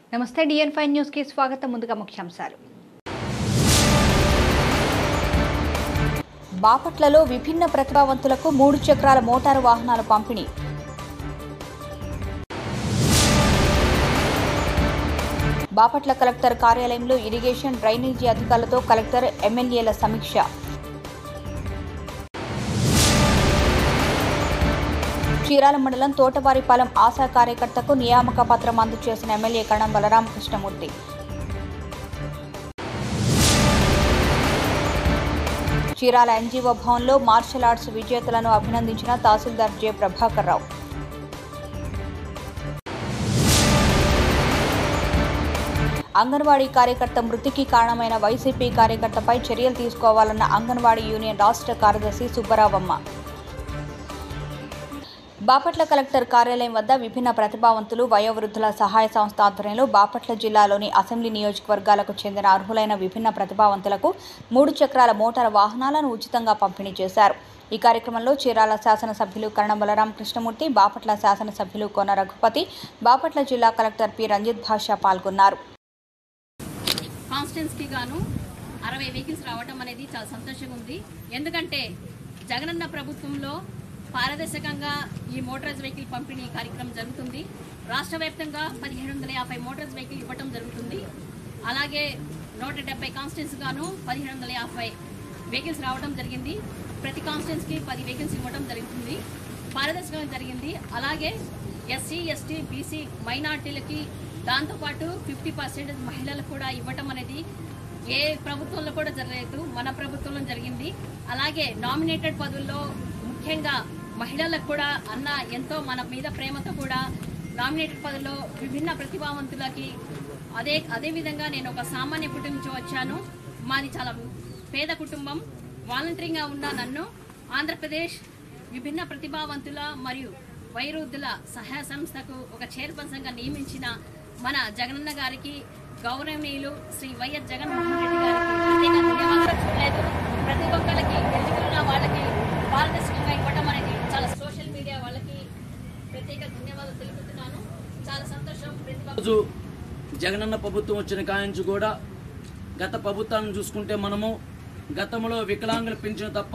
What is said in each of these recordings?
నమస్తే డిఎన్ five news కి స్వాగతం ముందుగా ముఖ్యాంశాలు బాపట్లలో విభిన్న ప్రతిభావంతులకు మూడు చక్రాల మోటారు వాహనాల పంపిణీ బాపట్ల కలెక్టర్ కార్యాలయంలో ఇరిగేషన్ డ్రైనేజీ అధికారులతో కలెక్టర్ ఎమ్మెల్యేల సమీక్ష చీరాల మండలం తోటవారిపాలెం ఆశా కార్యకర్తకు నియామక పత్రం అందజేసిన ఎమ్మెల్యే కణం బలరామకృష్ణమూర్తి చీరాల ఎన్జీఓ భవన్లో మార్షల్ ఆర్ట్స్ విజేతలను అభినందించిన తహసీల్దార్ జె ప్రభాకర్ రావు అంగన్వాడీ కార్యకర్త మృతికి కారణమైన వైసీపీ కార్యకర్తపై చర్యలు తీసుకోవాలన్న అంగన్వాడీ యూనియన్ రాష్ట్ర కార్యదర్శి సుబ్బరావమ్మ బాపట్ల కలెక్టర్ కార్యాలయం వద్ద విభిన్న ప్రతిభావంతులు వయోవృద్ధుల సహాయ సంస్థ ఆధ్వర్యంలో బాపట్ల జిల్లాలోని అసెంబ్లీ నియోజకవర్గాలకు చెందిన అర్హులైన విభిన్న ప్రతిభావంతులకు మూడు చక్రాల మోటార్ వాహనాలను ఉచితంగా పంపిణీ చేశారు ఈ కార్యక్రమంలో చీరాల శాసనసభ్యులు కరణం బలరాం కృష్ణమూర్తి బాపట్ల శాసనసభ్యులు కొన రఘుపతి బాపట్ల జిల్లా కలెక్టర్ పి రంజిత్ భాషా పాల్గొన్నారు కాన్స్టెన్స్కి గాను అరవై వెహికల్స్ రావటం అనేది చాలా సంతోషంగా ఉంది ఎందుకంటే జగనన్న ప్రభుత్వంలో పారదర్శకంగా ఈ మోటార్స్ వెహికల్ పంపిణీ కార్యక్రమం జరుగుతుంది రాష్ట్ర వ్యాప్తంగా పదిహేడు వందల యాభై మోటార్స్ వెహికల్ ఇవ్వటం జరుగుతుంది అలాగే నూట డెబ్బై కాన్స్టెన్స్ గాను పదిహేడు వందల యాభై వెహికల్స్ రావడం జరిగింది ప్రతి కాన్స్టెన్స్కి పది వెహికల్స్ ఇవ్వడం జరుగుతుంది పారదర్శకంగా జరిగింది అలాగే ఎస్సీ ఎస్టీ బీసీ మైనార్టీలకి దాంతోపాటు ఫిఫ్టీ పర్సెంటేజ్ మహిళలకు కూడా ఇవ్వటం అనేది ఏ ప్రభుత్వంలో కూడా జరగలేదు మన ప్రభుత్వంలో జరిగింది అలాగే నామినేటెడ్ పదవుల్లో ముఖ్యంగా మహిళలకు కూడా అన్న ఎంతో మన మీద ప్రేమతో కూడా నామినేటెడ్ పదవుల్లో విభిన్న ప్రతిభావంతులకి అదే అదే విధంగా నేను ఒక సామాన్య కుటుంబం నుంచి వచ్చాను మాది చాలా పేద కుటుంబం వాలంటరీగా ఉన్న నన్ను ఆంధ్రప్రదేశ్ విభిన్న ప్రతిభావంతుల మరియు వైరుద్ధుల సహాయ సంస్థకు ఒక చైర్పర్సన్గా నియమించిన మన జగనన్న గారికి గౌరవనీయులు శ్రీ వైఎస్ జగన్మోహన్ రెడ్డి గారికి ప్రత్యేక ధన్యవాదాలు చూడలేదు ప్రతి ఒక్కరికి ఎలిజిబుల్ వాళ్ళకి పారదర్శకంగా ఇవ్వడం అనేది చాలా సోషల్ మీడియా వాళ్ళకి ప్రత్యేక ధన్యవాదాలు తెలుపుతున్నాను చాలా సంతోషం ప్రతి ఒక్క- రోజు జగనన్న ప్రభుత్వం వచ్చిన కాయించి కూడా గత ప్రభుత్వాలను చూసుకుంటే మనము గతంలో వికలాంగులు పెంచిన తప్ప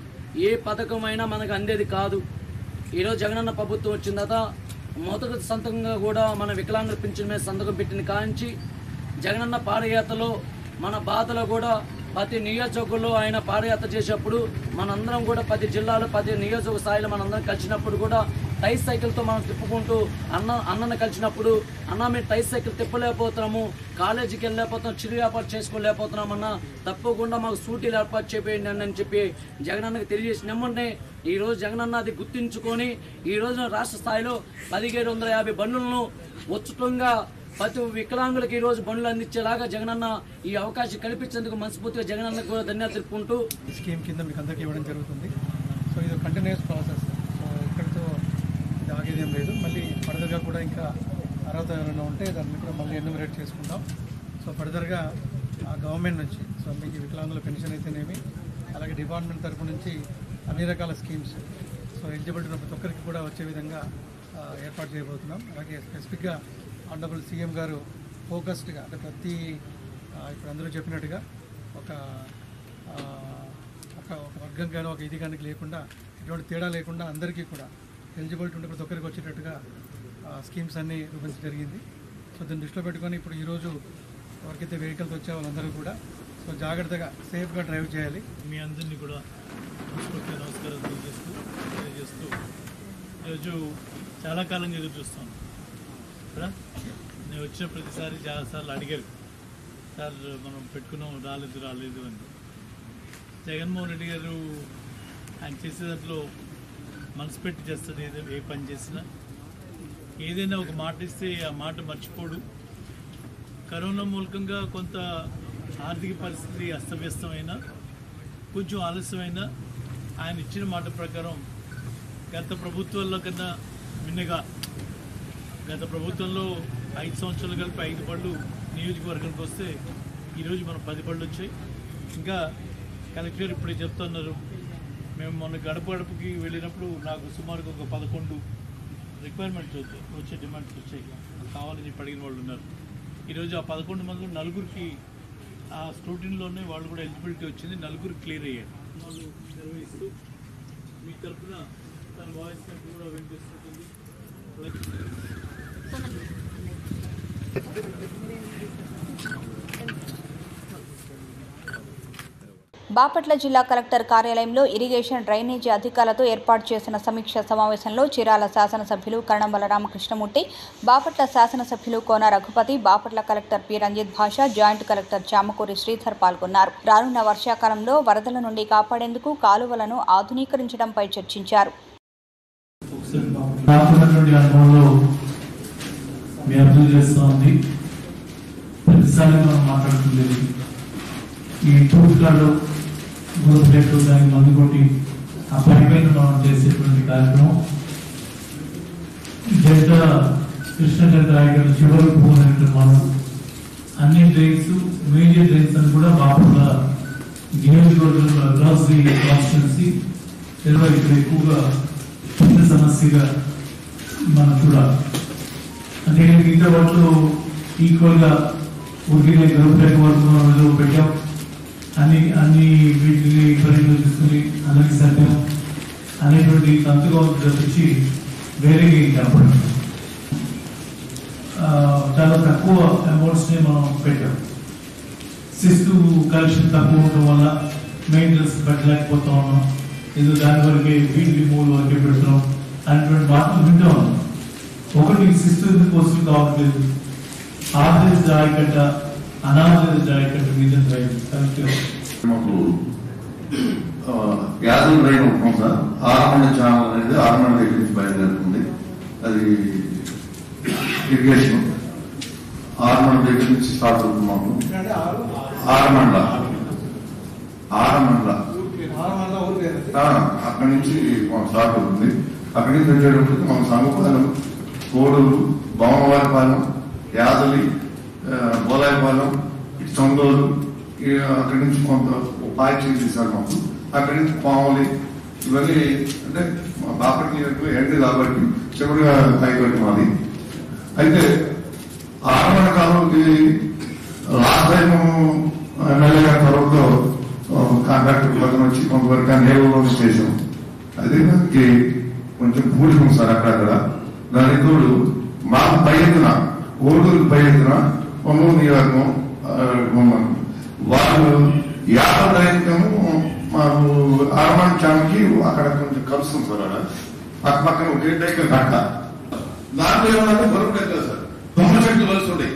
ఏ పథకమైనా మనకు అందేది కాదు ఈరోజు జగనన్న ప్రభుత్వం వచ్చిన తర్వాత మొదటి సంతకంగా కూడా మన వికలాంగుల పింఛన్ మీద సంతకం పెట్టిన కాంచి జగనన్న పాదయాత్రలో మన బాధలో కూడా ప్రతి నియోజకవర్గంలో ఆయన పాదయాత్ర చేసేటప్పుడు మనందరం కూడా ప్రతి జిల్లాలో ప్రతి నియోజక స్థాయిలో మనందరం కలిసినప్పుడు కూడా టై సైకిల్తో మనం తిప్పుకుంటూ అన్న అన్నను కలిసినప్పుడు అన్న మేము టై సైకిల్ తిప్పలేకపోతున్నాము కాలేజీకి వెళ్ళలేకపోతున్నాం చిరు వ్యాపారం చేసుకోలేకపోతున్నామన్నా తప్పకుండా మాకు సూటీలు ఏర్పాటు చేయండి అని చెప్పి జగనన్నకి తెలియజేసిన వెంటనే ఈ రోజు జగనన్న అది గుర్తించుకొని ఈ రోజు రాష్ట్ర స్థాయిలో పదిహేడు వందల యాభై బండ్లను ఉచితంగా ప్రతి వికలాంగులకు ఈ రోజు బండ్లు అందించేలాగా జగనన్న ఈ అవకాశం కల్పించేందుకు మనస్ఫూర్తిగా జగనన్నకు కూడా ధన్యవాదాలు తెలుపుకుంటూ ఈ స్కీమ్ కింద మీకు అందరికీ ఇవ్వడం జరుగుతుంది సో ఇది కంటిన్యూస్ ప్రాసెస్ సో ఇక్కడితో ఇది ఆగేదేం లేదు మళ్ళీ ఫర్దర్గా కూడా ఇంకా అర్హత ఏమైనా ఉంటే దాన్ని కూడా మళ్ళీ ఎన్యూమరేట్ చేసుకుంటాం సో ఫర్దర్గా ఆ గవర్నమెంట్ నుంచి సో మీకు ఈ వికలాంగుల పెన్షన్ అయితేనేమి అలాగే డిపార్ట్మెంట్ తరపు నుంచి అన్ని రకాల స్కీమ్స్ సో ఎలిజిబిలిటీ ఉన్న ప్రతి ఒక్కరికి కూడా వచ్చే విధంగా ఆ, ఏర్పాటు చేయబోతున్నాం అలాగే స్పెసిఫిక్గా ఆనరబుల్ సీఎం గారు ఫోకస్డ్గా అంటే ప్రతి ఆ, ఇప్పుడు అందరూ చెప్పినట్టుగా ఒక ఆ, ఒక ఒక వర్గం కానీ ఒక ఇది కానీ లేకుండా ఎటువంటి తేడా లేకుండా అందరికీ కూడా ఎలిజిబిలిటీ ఉండే ప్రతి ఒక్కరికి వచ్చేటట్టుగా ఆ, స్కీమ్స్ అన్నీ రూపొందించడం జరిగింది సో దీన్ని దృష్టిలో పెట్టుకొని ఇప్పుడు ఈరోజు ఎవరికైతే వెహికల్స్ వచ్చే వాళ్ళందరూ కూడా సో జాగ్రత్తగా సేఫ్గా డ్రైవ్ చేయాలి మీ అందరినీ కూడా చూసుకుంటే నమస్కారం తెలియజేస్తూ తెలియజేస్తూ ఈరోజు చాలా కాలంగా ఎదురు చూస్తాను కదా నేను వచ్చిన ప్రతిసారి చాలాసార్లు అడిగారు సార్ మనం పెట్టుకున్నాం రాలేదు రాలేదు అని జగన్మోహన్ రెడ్డి గారు ఆయన చేసే దాంట్లో మనసు పెట్టి చేస్తాడు ఏదో ఏ పని చేసినా ఏదైనా ఒక మాట ఇస్తే ఆ మాట మర్చిపోడు కరోనా మూలకంగా కొంత ఆర్థిక పరిస్థితి అస్తవ్యస్తమైన కొంచెం ఆలస్యమైన ఆయన ఇచ్చిన మాట ప్రకారం గత ప్రభుత్వాల్లో కన్నా మిన్నగా గత ప్రభుత్వంలో ఐదు సంవత్సరాలు కలిపి ఐదు పళ్ళు నియోజకవర్గానికి వస్తే ఈరోజు మనం పది పళ్ళు వచ్చాయి ఇంకా కలెక్టర్ ఇప్పుడే చెప్తున్నారు మేము మొన్న గడప గడపకి వెళ్ళినప్పుడు నాకు సుమారుగా ఒక పదకొండు రిక్వైర్మెంట్స్ వచ్చాయి వచ్చే డిమాండ్స్ వచ్చాయి కావాలని చెప్పి అడిగిన వాళ్ళు ఉన్నారు ఈరోజు ఆ పదకొండు మందిలో నలుగురికి ఆ స్క్రూటిన్లోనే వాళ్ళు కూడా ఎలిజిబిలిటీ వచ్చింది నలుగురు క్లియర్ అయ్యారు వాళ్ళు నిర్వహిస్తూ మీ తరఫున తన వాయిస్ నాకు కూడా వినిపిస్తుంది బాపట్ల జిల్లా కలెక్టర్ కార్యాలయంలో ఇరిగేషన్ డ్రైనేజీ అధికారులతో ఏర్పాటు చేసిన సమీక్ష సమావేశంలో చీరాల శాసనసభ్యులు కరణం బలరామకృష్ణమూర్తి బాపట్ల శాసనసభ్యులు Kona Raghupathi Bapatla collector P Ranjith Basha joint collector Chamakuri Sridhar పాల్గొన్నారు రానున్న వర్షాకాలంలో వరదల నుండి కాపాడేందుకు కాలువలను ఆధునీకరించడంపై చర్చించారు నాకున్నటువంటి అనుభవంలో మీ అర్థం చేస్తూ ఉంది ప్రతిసారి మనం మాట్లాడుతుంది ఈ తూర్పులలో గ్రోత్ రేట్ దానికి మందు కొట్టి ఆ పైపైన మనం చేసేటువంటి కార్యక్రమం డెల్టా కృష్ణ డెల్టా ఇక్కడ చివరికి పోయినట్టు మనం అన్ని డ్రైన్స్ మేజర్ డ్రైన్స్ అని కూడా బాపుల నియోజకవర్గంలో అక్రాస్ ది కాన్స్టిట్యున్సీ ఇక్కడ ఎక్కువగా పెద్ద సమస్యగా మనం చూడాలి అంటే మిగతా వాటిలో ఈక్వల్ గా ఊరికే గవర్నమెంట్ వర్గంలో పెట్టాం అన్ని అన్ని వీటిని పరిగణలో తీసుకుని అందరికి సత్యం అనేటువంటి తంతుగా తప్పించి వేరే కనపడింది ఆ, చాలా తక్కువ అమౌంట్స్ ని మనం పెట్టాం శిస్తు కలెక్షన్ తక్కువ ఉండడం వల్ల మెయింటెనెన్స్ పెట్టలేకపోతా ఉన్నాం ఏదో దాని వరకే వీడ్ రిమూవల్ వరకే పెడుతున్నాం అనేటువంటి మాటలు వింటూ ఉన్నాం ఒకటి శిస్తు ఎందుకు వస్తుంది కావట్లేదు ఆర్థిక జాయికట్ట అనాథ జాయికట్ట మీద కరెక్ట్ మాకు ఆ, యాదవ్ రైన్ ఉంటాం సార్ ఆరమణ ఛానల్ అనేది ఆరమణ దగ్గర నుంచి బయలుదేరుతుంది అది ఇరిగేషన్ ఆరమణ దగ్గర నుంచి స్టార్ట్ అవుతుంది మాకు ఆరమండల ఆరమండల ఆ, అక్కడి నుంచి మాకు స్టార్ట్ అవుతుంది అక్కడి నుంచి వచ్చేటప్పటికి మన సంగపాలెం కోడూరు బొమ్మవారిపాలెం యాదలి ఆ, బోలాయపాలెం ఇటు చొంగోలు ఈ అక్కడి నుంచి కొంత పాయచీ తీశారు మాకు అక్కడి నుంచి పాములి ఇవన్నీ అంటే మా బాపటి నియోజకవర్గం ఎండి కాబట్టి చివరిగా హైకోర్టు మాది అయితే ఆరమణ కాలంకి లాస్ట్ టైం ఎమ్మెల్యే గారి తర్వాత కాంట్రాక్టర్ పక్కన వచ్చి కొంతవరకు ఆ నేలలో చేసాం అదే దానికి కొంచెం పూడికం సార్ అక్కడక్కడ దానికి తోడు మాకు పై ఎత్తున ఓడూరు పై ఎత్తున ఒంగోలు నియోజకం ఆ, ఉన్నాం. వాళ్ళు యాభై రైతుకము మాకు ఆరమణ ఛానల్కి అక్కడ కొంచెం కలుస్తుంది సార్ అక్కడ పక్క పక్కన ఒకే డైక కట్ట దాంట్లో ఏమన్నా బరువు పెట్టలేదు సార్ తొమ్మిది చెట్లు వలసి ఉంటాయి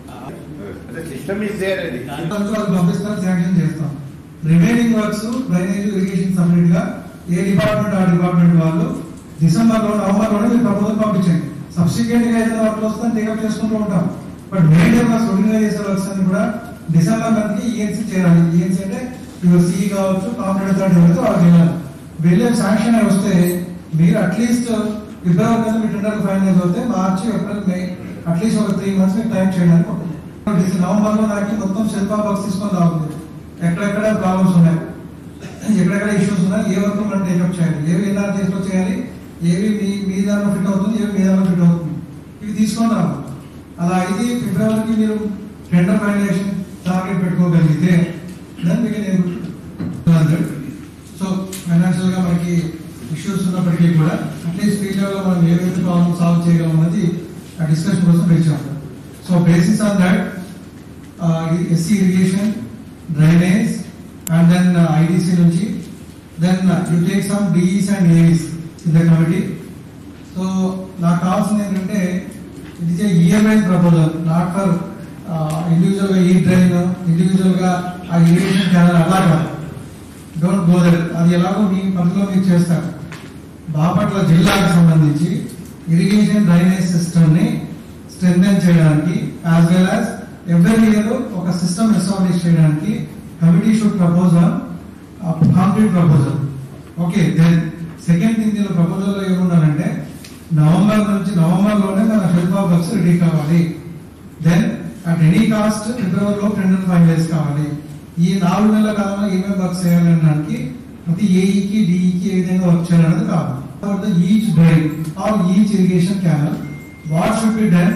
సిస్టమ్ ఇస్ దేర్ అది దాంట్లో అది పంపిస్తాం శాంక్షన్ చేస్తాం remaining works drainage irrigation separate గా ఏ డిపార్ట్మెంట్ ఆ డిపార్ట్మెంట్ వాళ్ళు డిసెంబర్ లో నవంబర్ లోనే మీరు ప్రపోజల్ పంపించండి సబ్సిక్వెంట్ గా ఏదైనా వర్క్ వస్తే టేకప్ చేసుకుంటూ ఉంటాం బట్ మెయిన్ వర్క్స్ ఒరిజినల్ చేసే వర్క్స్ అన్ని కూడా డిసెంబర్ మనకి ఈఎన్సీ చేయాలి ఈఎన్సీ అంటే ఇవి సిఈ కావచ్చు కాంపిటెంట్ అథారిటీ ఎవరైతే వాళ్ళు చేయాలి వెళ్ళే శాంక్షన్ అయి వస్తే మీరు అట్లీస్ట్ ఫిబ్రవరి కదా మీ టెండర్ ఫైనల్ అవుతే మార్చి ఏప్రిల్ మే అట్లీస్ట్ ఒక త్రీ మంత్స్ మీకు టైం చేయడానికి ఉంటుంది డిసెంబర్ నవంబర్ లో నాకు మొత్తం శిల్పా బాక్స్ తీసుకొని రావాలి ఎక్కడెక్కడ ప్రాబ్లమ్స్ ఉన్నాయి ఎక్కడెక్కడ ఇష్యూస్ ఉన్నాయి ఏ వర్క్ మనం టేకప్ చేయాలి ఏవి ఎలా తీసుకొని చేయాలి ఏవి మీ మీ దాంట్లో ఫిట్ అవుతుంది ఏవి మీ దాంట్లో ఫిట్ అవుతుంది ఇవి తీసుకొని రావాలి అలా ఇది ఫిబ్రవరికి మీరు టెండర్ ఫైనలైజేషన్ టార్గెట్ పెట్టుకోగలిగితే దాన్ని మీకు నేను సో ఫైనాన్షియల్ గా మనకి ఇష్యూస్ ఉన్నప్పటికీ కూడా అట్లీస్ట్ ఫ్యూచర్ లో మనం ఏవైతే ప్రాబ్లమ్ సాల్వ్ చేయగలం అన్నది ఆ డిస్కషన్ కోసం పిలిచాం so basis on that SC irrigation drainage and then IDC నుంచి then you take some DEs and AEs in the committee so నాకు కావాల్సింది ఏంటంటే it is EMI proposal not for individual గా ఈ డ్రైన్ ఇండివిజువల్ గా ఆ ఇరిగేషన్ ఛానల్ అలాగా don't go there అది ఎలాగో మీ పరిధిలో మీరు చేస్తారు బాపట్ల జిల్లాకు సంబంధించి ఇరిగేషన్ డ్రైనేజ్ సిస్టమ్ ని స్ట్రెంగ్ చేయడానికి as well as every year ఒక సిస్టమ్ ఎస్టాబ్లిష్ చేయడానికి committee should propose concrete proposal okay then second thing దీని ప్రపోజల్ లో ఏమున్నారంటే నవంబర్ నుంచి నవంబర్ లోనే మన శిల్పా బక్స్ రెడీ కావాలి దెన్ అట్ ఎనీ కాస్ట్ ఫిబ్రవరిలో టెండర్ ఫైనలైజ్ కావాలి ఈ నాలుగు నెలల కాలంలో ఏమేమి వర్క్ చేయాలనడానికి ప్రతి ఏఈకి డిఈకి ఏ విధంగా వర్క్ చేయాలనేది కాదు each drain or each irrigation channel what should be done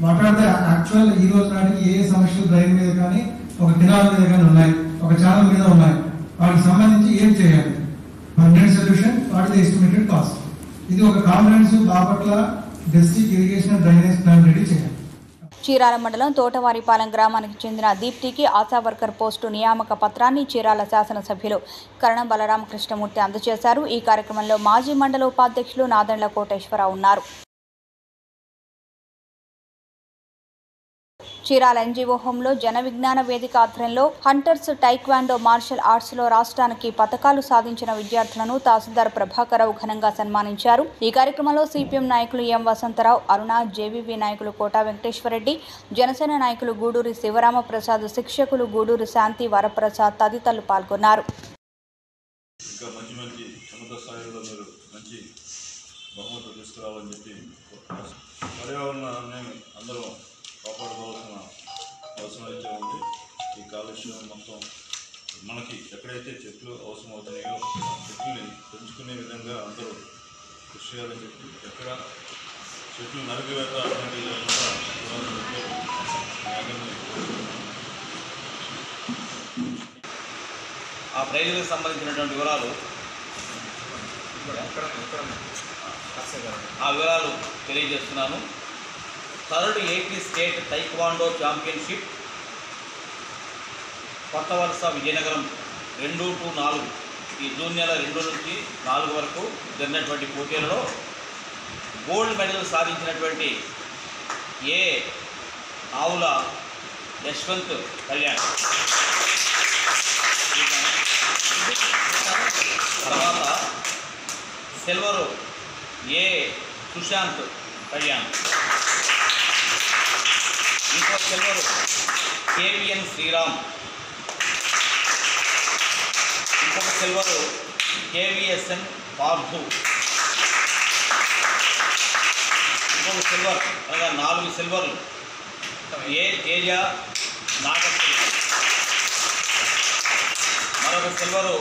what are the actual ఈ రోజు నాటికి ఏ ఏ సమస్యలు డ్రైన్ మీద కానీ ఒక కెనాల్ మీద కానీ ఉన్నాయి ఒక ఛానల్ మీద ఉన్నాయి వాటికి సంబంధించి ఏం చేయాలి hundred solution what the estimated cost ఇది ఒక comprehensive Bapatla district irrigation drainage plan ready చేయాలి చీరాల మండలం తోటవారిపాలెం గ్రామానికి చెందిన దీప్తికి ఆశా వర్కర్ పోస్టు నియామక పత్రాన్ని చీరాల శాసనసభ్యులు కరణం బలరామకృష్ణమూర్తి అందజేశారు ఈ కార్యక్రమంలో మాజీ మండల ఉపాధ్యక్షులు నాదెండ్ల కోటేశ్వరరావు ఉన్నారు చీరాల ఎన్జీఓ హోంలో జన విజ్ఞాన వేదిక ఆధ్వర్యంలో హంటర్స్ టైక్వాండో మార్షల్ ఆర్ట్స్ లో రాష్ట్రానికి పథకాలు సాధించిన విద్యార్థులను తహసీల్దార్ ప్రభాకరరావు ఘనంగా సన్మానించారు ఈ కార్యక్రమంలో సిపిఎం నాయకులు ఎం వసంతరావు అరుణ జేవీవి నాయకులు కోటా వెంకటేశ్వరరెడ్డి జనసేన నాయకులు గూడూరి శివరామ ప్రసాద్ శిక్షకులు గూడూరి శాంతి వరప్రసాద్ తదితరులు పాల్గొన్నారు ఇంకా మంచి మంచి ఉన్నత స్థాయిలో మీరు మంచి బహుమతులు తీసుకురావాలని చెప్పి కోరుతున్నాను. పర్యావరణాన్ని అందరం కాపాడుకోవాల్సిన అవసరం అయితే ఉంది ఈ కాలుష్యం మొత్తం మనకి ఎక్కడైతే చెట్లు అవసరం అవుతున్నాయో ఆ చెట్లని పెంచుకునే విధంగా అందరూ కృషి చేయాలని చెప్పి ఎక్కడ చెట్లు నరికివేత అటువంటివి లేకుండా చూడాలని చెప్పి మీ అందరినీ కోరుతున్నాను. ఆ ప్రైజులకు సంబంధించినటువంటి వివరాలు ఆ వివరాలు తెలియజేస్తున్నాను third AP state taekwondo championship Kotha Valasa Vizianagaram రెండు టు నాలుగు ఈ జూన్ నెల రెండు నుంచి నాలుగు వరకు జరిగినటువంటి పోటీలలో గోల్డ్ మెడల్ సాధించినటువంటి ఏ ఆవుల యశ్వంత్ కళ్యాణ్ తర్వాత సిల్వరు ఏ సుశాంత్ కళ్యాణ్ ఇంకో సిల్వరు కేవిఎన్ శ్రీరామ్ ఇంకొక సిల్వరు కేవిఎస్ఎన్ పార్థు ఇంకొక సిల్వర్ అనగా నాలుగు సిల్వర్లు ఏ తేజ నాగశ్రీ మరొక సిల్వరు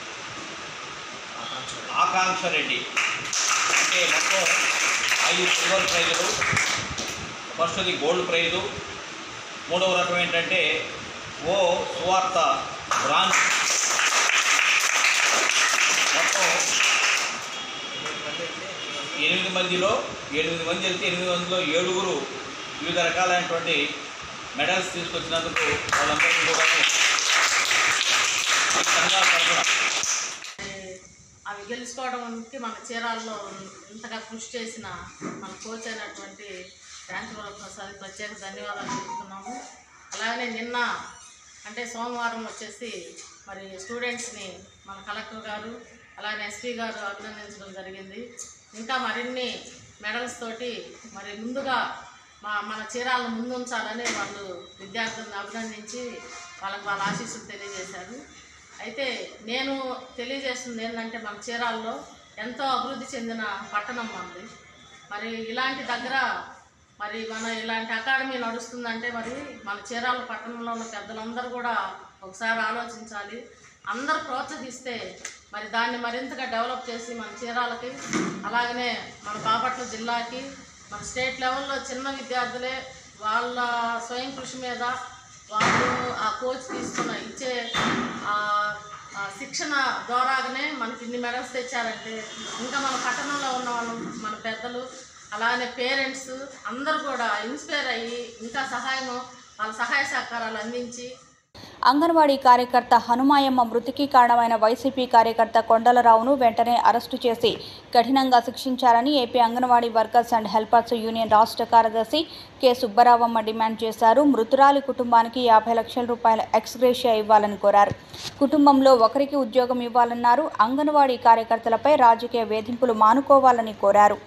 ఆకాంక్ష రెడ్డి అంటే మొత్తం ఐదు సిల్వర్ ప్రైజులు ఫస్ట్ది గోల్డ్ ప్రైజు మూడవ రకం ఏంటంటే ఓ సువార్త బ్రాంచ్ మొత్తం ఎనిమిది మందిలో ఎనిమిది మంది వెళ్తే ఎనిమిది మందిలో ఏడుగురు వివిధ రకాలైనటువంటి మెడల్స్ తీసుకొచ్చినందుకు వాళ్ళందరికీ కూడా ఈ సంఘాల తరఫున అవి గెలుచుకోవడానికి మన చీరాల్లో ఇంతగా కృషి చేసిన మన కోచ్ అయినటువంటి శాంతివర ప్రసాద్ ప్రత్యేక ధన్యవాదాలు తెలుపుతున్నాము అలాగనే నిన్న అంటే సోమవారం వచ్చేసి మరి స్టూడెంట్స్ని మన కలెక్టర్ గారు అలాగే ఎస్పీ గారు అభినందించడం జరిగింది ఇంకా మరిన్ని మెడల్స్ తోటి మరి ముందుగా మా మన చీరాలను ముందుంచాలని వాళ్ళు విద్యార్థులను అభినందించి వాళ్ళకి వాళ్ళ ఆశీస్సులు తెలియజేశారు అయితే నేను తెలియజేస్తుంది ఏంటంటే మన చీరాల్లో ఎంతో అభివృద్ధి చెందిన పట్టణం మనది మరి ఇలాంటి దగ్గర మరి మన ఇలాంటి అకాడమీ నడుస్తుందంటే మరి మన చీరాల పట్టణంలో ఉన్న పెద్దలందరూ కూడా ఒకసారి ఆలోచించాలి అందరూ ప్రోత్సహిస్తే మరి దాన్ని మరింతగా డెవలప్ చేసి మన చీరాలకి అలాగనే మన బాపట్ల జిల్లాకి మన స్టేట్ లెవెల్లో చిన్న విద్యార్థులే వాళ్ళ స్వయం కృషి మీద వాళ్ళు ఆ కోచ్ తీసుకున్న ఇచ్చే ఆ ఆ శిక్షణ ద్వారాగానే మనకి ఇన్ని మెడల్స్ తెచ్చారంటే ఇంకా మన పట్టణంలో ఉన్న వాళ్ళు మన పెద్దలు అలానే పేరెంట్స్ అందరూ కూడా ఇన్స్పైర్ అయ్యి ఇంకా సహాయం వాళ్ళ సహాయ సహకారాలు అందించి అంగన్వాడీ కార్యకర్త హనుమాయమ్మ మృతికి కారణమైన వైసీపీ కార్యకర్త కొండలరావును వెంటనే అరెస్టు చేసి కఠినంగా శిక్షించాలని AP anganwadi workers and helpers union రాష్ట్ర కార్యదర్శి కె సుబ్బరావమ్మ డిమాండ్ చేశారు మృతురాలి కుటుంబానికి యాభై లక్షల రూపాయల ఎక్స్గ్రేషియా ఇవ్వాలని కోరారు కుటుంబంలో ఒకరికి ఉద్యోగం ఇవ్వాలన్నారు అంగన్వాడీ కార్యకర్తలపై రాజకీయ వేధింపులు మానుకోవాలని కోరారు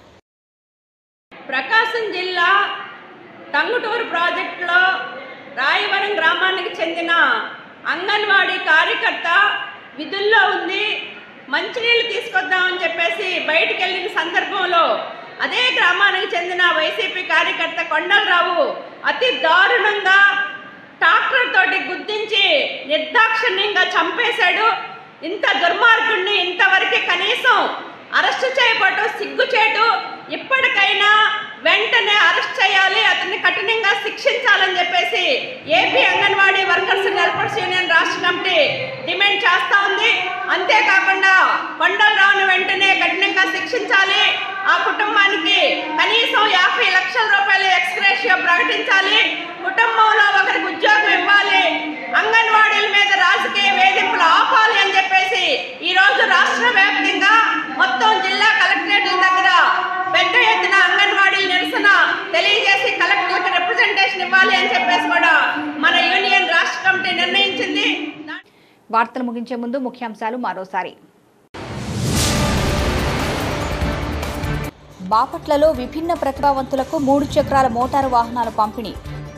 ప్రకాశం జిల్లా టంగుటూరు ప్రాజెక్టులో రాయవరం గ్రామానికి చెందిన అంగన్వాడీ కార్యకర్త విధుల్లో ఉంది మంచినీళ్ళు తీసుకొద్దామని చెప్పేసి బయటికి వెళ్ళిన సందర్భంలో అదే గ్రామానికి చెందిన వైసీపీ కార్యకర్త కొండలరావు అతి దారుణంగా ట్రాక్టర్ తోటి గుద్దించి నిర్దాక్షిణ్యంగా చంపేశాడు ఇంత దుర్మార్గుడిని ఇంతవరకు కనీసం అరెస్టు చేయబట్టు సిగ్గుచేటు ఇప్పటికైనా వెంటనే అరెస్ట్ చేయాలి అతన్ని కఠినంగా శిక్షించాలని చెప్పేసి AP anganwadi workers and helpers union రాష్ట్ర కమిటీ డిమాండ్ చేస్తా ఉంది అంతేకాకుండా కొండలరావును వెంటనే కఠినంగా శిక్షించాలి ఆ కుటుంబానికి కనీసం యాభై లక్షల రూపాయల ఎక్స్గ్రేషియో ప్రకటించాలి కుటుంబంలో ఒకరికి ఉద్యోగం ఇవ్వాలి అంగన్వాడీల మీద రాజకీయ వేధింపులు ఆపాలి అని చెప్పేసి ఈ రోజు రాష్ట్ర వ్యాప్తంగా మొత్తం జిల్లా కలెక్టరేట్ల దగ్గర పెద్ద ఎత్తున అంగన్వాడీల నిరసన తెలియజేసి కలెక్టర్లకు రిప్రజెంటేషన్ ఇవ్వాలి అని చెప్పేసి కూడా మన యూనియన్ రాష్ట్ర కమిటీ నిర్ణయించింది వార్తలు ముగించే ముందు ముఖ్యాంశాలు మరోసారి బాపట్లలో విభిన్న ప్రతిభావంతులకు మూడు చక్రాల మోటారు వాహనాల పంపిణీ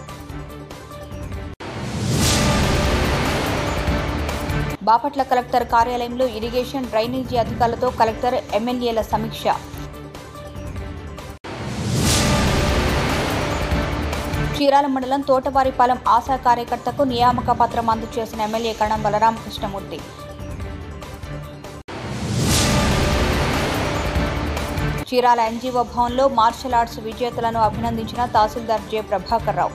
బాపట్ల కలెక్టర్ కార్యాలయంలో ఇరిగేషన్ డ్రైనేజీ అధికారులతో కలెక్టర్ ఎమ్మెల్యేల సమీక్ష చీరాల మండలం తోటవారిపాలెం ఆశా కార్యకర్తకు నియామక పత్రం అందజేసిన ఎమ్మెల్యే కణం బలరామకృష్ణమూర్తి చీరాల ఎన్జీఓ భవన్లో మార్షల్ ఆర్ట్స్ విజేతలను అభినందించిన తహసీల్దార్ జె ప్రభాకర్ రావు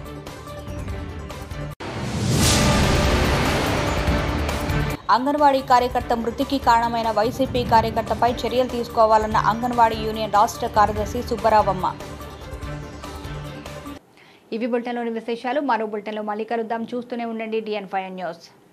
అంగన్వాడీ కార్యకర్త మృతికి కారణమైన వైసీపీ కార్యకర్తపై చర్యలు తీసుకోవాలన్న అంగన్వాడీ యూనియన్ రాష్ట్ర కార్యదర్శి సుబ్బరావమ్మ ఇవి బులెటిన్లోని విశేషాలు మరో బులెటిన్లో మళ్ళీ కలుద్దాం చూస్తూనే ఉండండి డిఎన్ ఫైవ్ న్యూస్